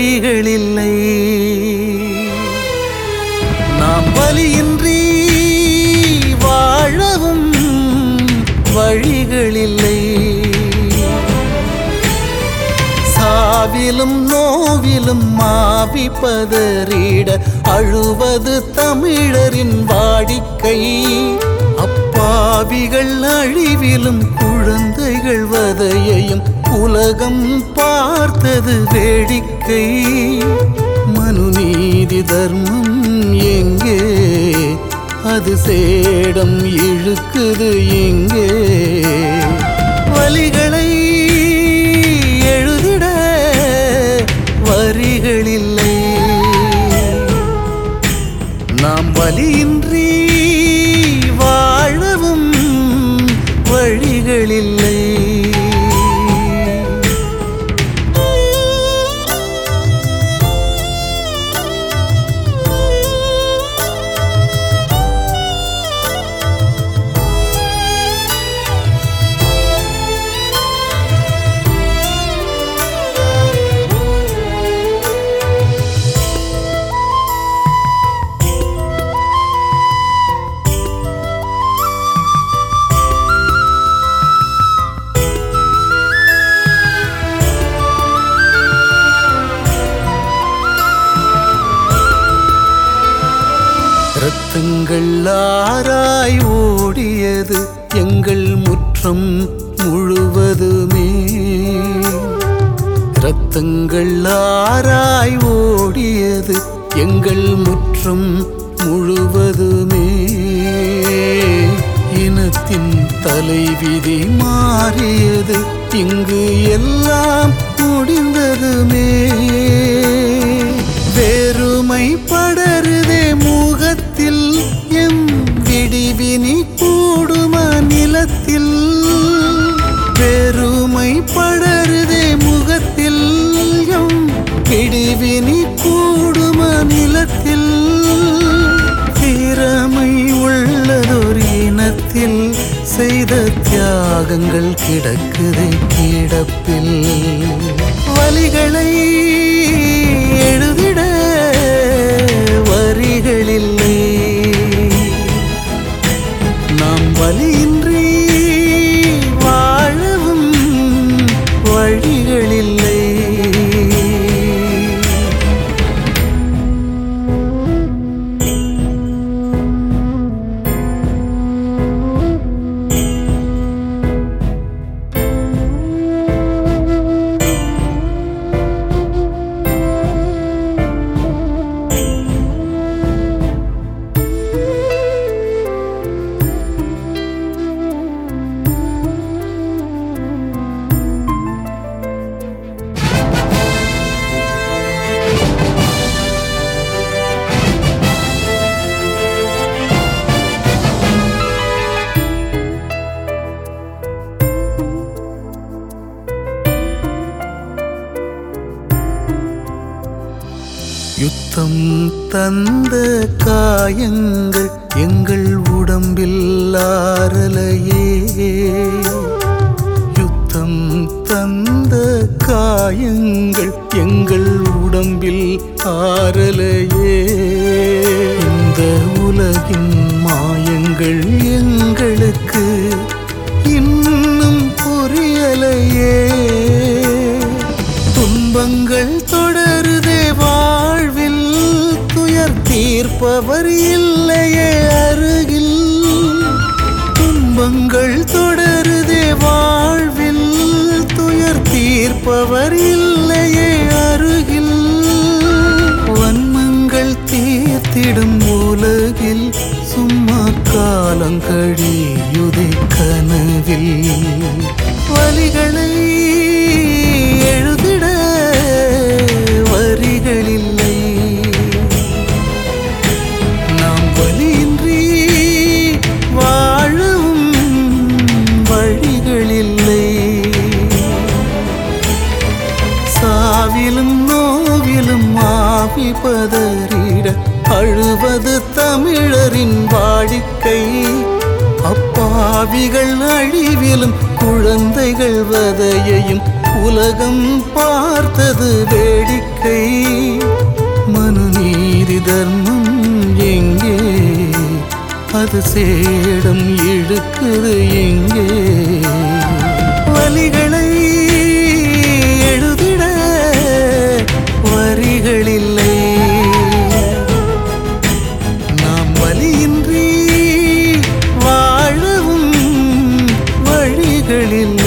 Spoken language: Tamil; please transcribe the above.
வழிகளில்லை நாம் வலியின்றி வாழவும் வழிகளில்லை சாவிலும் நோவிலும் மாவி பதறிட அழுவது தமிழரின் வாடிக்கை அப்பாவிகள் அழிவிலும் குழந்தைகள் வதையையும் உலகம் பார்த்தது வேடிக்கை மனுநீதி தர்மம் எங்கே அது சேடம் இழுக்குது எங்கே வலிகளை எழுதிட வரிகளில்லை நாம் வலியின்றி வாழவும் வழிகளில்லை ரத்தங்கள் ஆராய் ஓடியது எங்கள் முற்றம் முழுவதுமே ரத்தங்கள் ஆராய் ஓடியது எங்கள் முற்றம் முழுவதுமே இனத்தின் தலைவிதி மாறியது இங்கு எல்லாம் முடிந்ததுமே வேறுமை படருதே முகத்தில் எம் விடிவினி கூடுமா நிலத்தில் பெருமை படருதே முகத்தில் எம் விடிவினி கூடுமா நிலத்தில் திறமை உள்ளதொரு இனத்தில் செய்த தியாகங்கள் கிடக்குதே கிடப்பில் வலிகளை எழுதிட வரிகளில்லை நாம் வலியின்றி வாழவும் வழிகளில்லை யுத்தம் தந்த காயங்கள் எங்கள் உடம்பில் ஆறலையே யுத்தம் தந்த காயங்கள் எங்கள் உடம்பில் ஆறலையே இந்த உலகின் மாயங்கள் எங்களுக்கு இன்னும் புரியலையே துன்பங்கள் தொடருதே வாழ்வில் துயர் தீர்ப்பவர் இல்லையே அருகில் துன்பங்கள் தொடருதே வாழ்வில் துயர் தீர்ப்பவர் இல்லையே அருகில் வன்மங்கள் தீர்த்திடும் உலகில் சும்மா காலங்கழியுதே கனவில் வலிகளை எழுதிட வரிகளில்லை நாம் வலியின்றி வாழவும் வழிகளில்லை சாவிலும் நோவிலும் ஆவி பதறிட அழுவது தமிழரின் வாடிக்கை அப்பாவிகள் அழிவிலும் குழந்தைகள் வதையையும் உலகம் பார்த்தது வேடிக்கை வாழ்க்கை மனுநீதி தர்மம் எங்கே அது சேடம் இழுக்குது எங்கே வலிகளை எழுதிட வரிகளில்லை நாம் வலியின்றி வாழவும் வழிகளில்லை